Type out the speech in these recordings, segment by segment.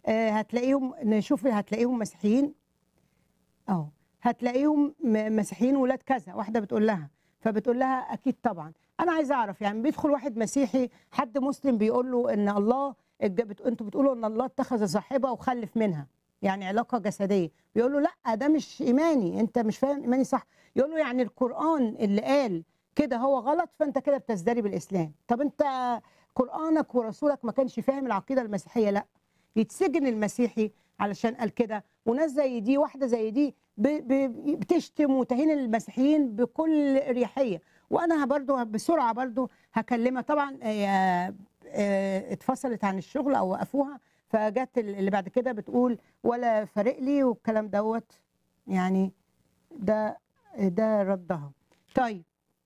آه، هتلاقيهم نشوف هتلاقيهم مسيحيين اه هتلاقيهم م- مسيحيين ولاد كذا واحده بتقول لها فبتقول لها اكيد طبعا انا عايزه اعرف يعني بيدخل واحد مسيحي حد مسلم بيقول له ان الله الج- بت- انتوا بتقولوا ان الله اتخذ صاحبه وخلف منها يعني علاقه جسديه بيقول له لا ده مش ايماني انت مش فاهم ايماني صح يقول له يعني القران اللي قال كده هو غلط فانت كده بتزدري بالاسلام طب انت قرانك ورسولك ما كانش فاهم العقيده المسيحيه لا يتسجن المسيحي علشان قال كده وناس زي دي واحده زي دي ب- ب- بتشتم وتهين المسيحيين بكل اريحيه وانا برضو بسرعه برضو هكلمها طبعا آه، آه، اتفصلت عن الشغل او وقفوها فجت اللي بعد كده بتقول ولا فارق لي والكلام دوت يعني ده ده ردها طيب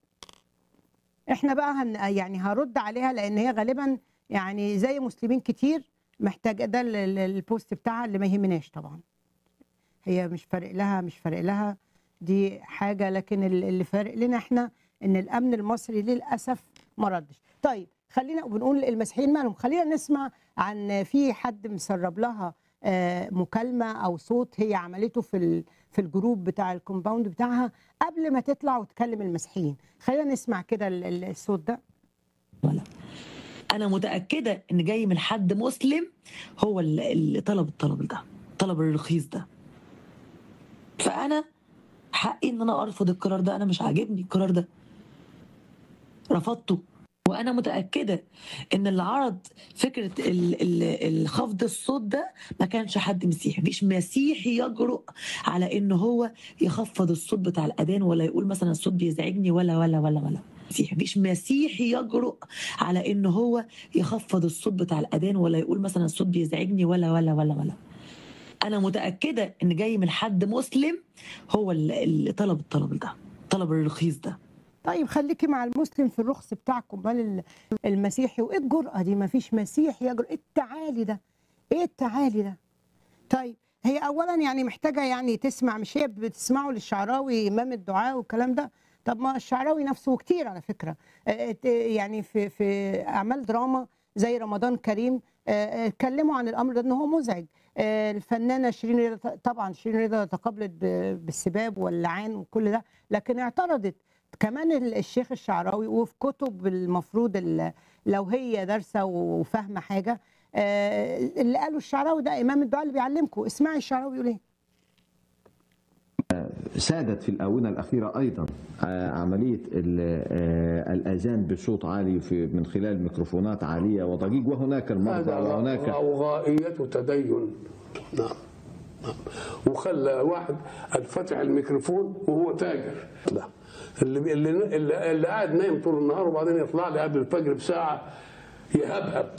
احنا بقى هن يعني هرد عليها لان هي غالبا يعني زي مسلمين كتير محتاجه ده ال- ال- البوست بتاعها اللي ما يهمناش طبعا هي مش فارق لها مش فارق لها دي حاجه لكن ال- اللي فارق لنا احنا ان الامن المصري للاسف ما ردش طيب خلينا بنقول المسيحيين مالهم خلينا نسمع عن في حد مسرب لها آه، مكالمه او صوت هي عملته في ال- في الجروب بتاع الكومباوند بتاعها قبل ما تطلع وتكلم المسيحيين خلينا نسمع كده ال- ال- الصوت ده ولا انا متاكده ان جاي من حد مسلم هو اللي اللي طلب الطلب ده طلب الرخيص ده فانا حقي ان انا ارفض القرار ده انا مش عاجبني القرار ده رفضته وانا متاكده ان اللي عرض فكره ال- ال- الخفض الصوت ده ما كانش حد مسيحي مفيش مسيحي يجرؤ على ان هو يخفض الصوت بتاع الاذان ولا يقول مثلا الصوت بيزعجني ولا ولا ولا ولا مسيحي مفيش مسيحي يجرؤ على ان هو يخفض الصوت بتاع الاذان ولا يقول مثلا الصوت بيزعجني ولا ولا ولا ولا انا متاكده ان جاي من حد مسلم هو اللي اللي طلب الطلب ده طلب الرخيص ده طيب خليكي مع المسلم في الرخص بتاعكم مال ال- المسيحي وايه الجرأة دي ما فيش مسيحي يجرؤ ايه التعالي ده ايه التعالي ده طيب هي اولا يعني محتاجه يعني تسمع مش هي بتسمعوا للشعراوي امام الدعاء والكلام ده طب ما الشعراوي نفسه كتير على فكره آه، ت- يعني في في اعمال دراما زي رمضان كريم آه، آه، اتكلموا عن الامر ده ان هو مزعج آه، الفنانه شيرين رضا طبعا شيرين رضا تقابلت ب- بالسباب واللعان وكل ده لكن اعترضت كمان ال- الشيخ الشعراوي وفي كتب المفروض ال- لو هي دارسه وفاهمه حاجه آه، اللي قاله الشعراوي ده امام الدعاء اللي بيعلمكم اسمعي الشعراوي يقول ايه سادت في الآونة الأخيرة أيضا آه، عملية ال- آه، الأذان بصوت عالي في من خلال ميكروفونات عالية وضجيج وهناك المرضى هذا وهناك غوغائية تدين نعم نعم وخلى واحد فتح الميكروفون وهو تاجر لا اللي بي- اللي اللي, اللي قاعد نايم طول النهار وبعدين يطلع لي قبل الفجر بساعة يهبهب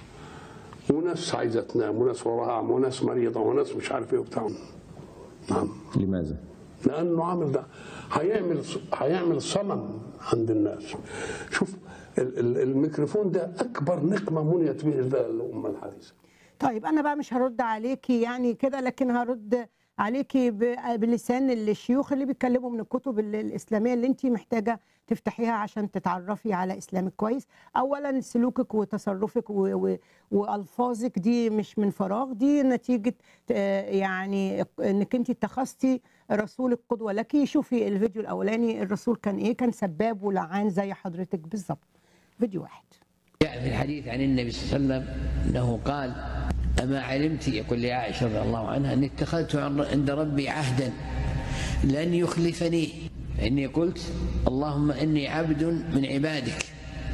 وناس عايزة تنام وناس وراها عم وناس مريضة وناس مش عارف ايه وبتاع نعم لماذا؟ لانه عامل ده هيعمل هيعمل صنم عند الناس شوف ال- ال- الميكروفون ده اكبر نقمه منيت به الامه الحديثه طيب انا بقى مش هرد عليكي يعني كده لكن هرد عليكي ب- بلسان الشيوخ اللي بيتكلموا من الكتب ال- الاسلاميه اللي انت محتاجه تفتحيها عشان تتعرفي على اسلامك كويس اولا سلوكك وتصرفك و- و- والفاظك دي مش من فراغ دي نتيجه آه، يعني انك انت اتخذتي رسولك قدوه لك شوفي الفيديو الاولاني الرسول كان ايه كان سباب ولعان زي حضرتك بالظبط فيديو واحد جاء في الحديث عن النبي صلى الله عليه وسلم انه قال اما علمت يقول لعائشه رضي الله عنها اني اتخذت عند ربي عهدا لن يخلفني اني قلت اللهم اني عبد من عبادك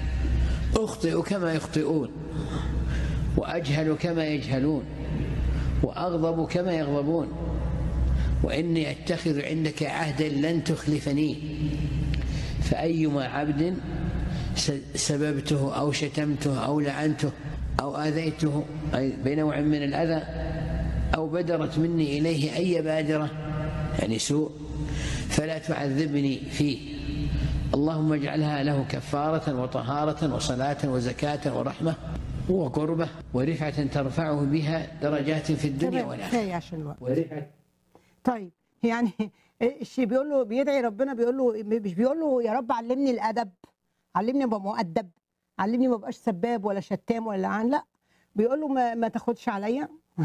اخطئ كما يخطئون واجهل كما يجهلون واغضب كما يغضبون واني اتخذ عندك عهدا لن تخلفني فايما عبد س- سببته أو شتمته أو لعنته أو آذيته أي بنوع من الأذى أو بدرت مني إليه أي بادرة يعني سوء فلا تعذبني فيه اللهم اجعلها له كفارة وطهارة وصلاة وزكاة ورحمة وقربة ورفعة ترفعه بها درجات في الدنيا تمام والآخرة كفايه عشان الوقت ورفعة طيب يعني الشيء بيقول له بيدعي ربنا بيقول له مش بيقول له يا رب علمني الادب علمني ابقى مؤدب علمني ما ابقاش سباب ولا شتام ولا لعان لا بيقول له ما, ما تاخدش عليا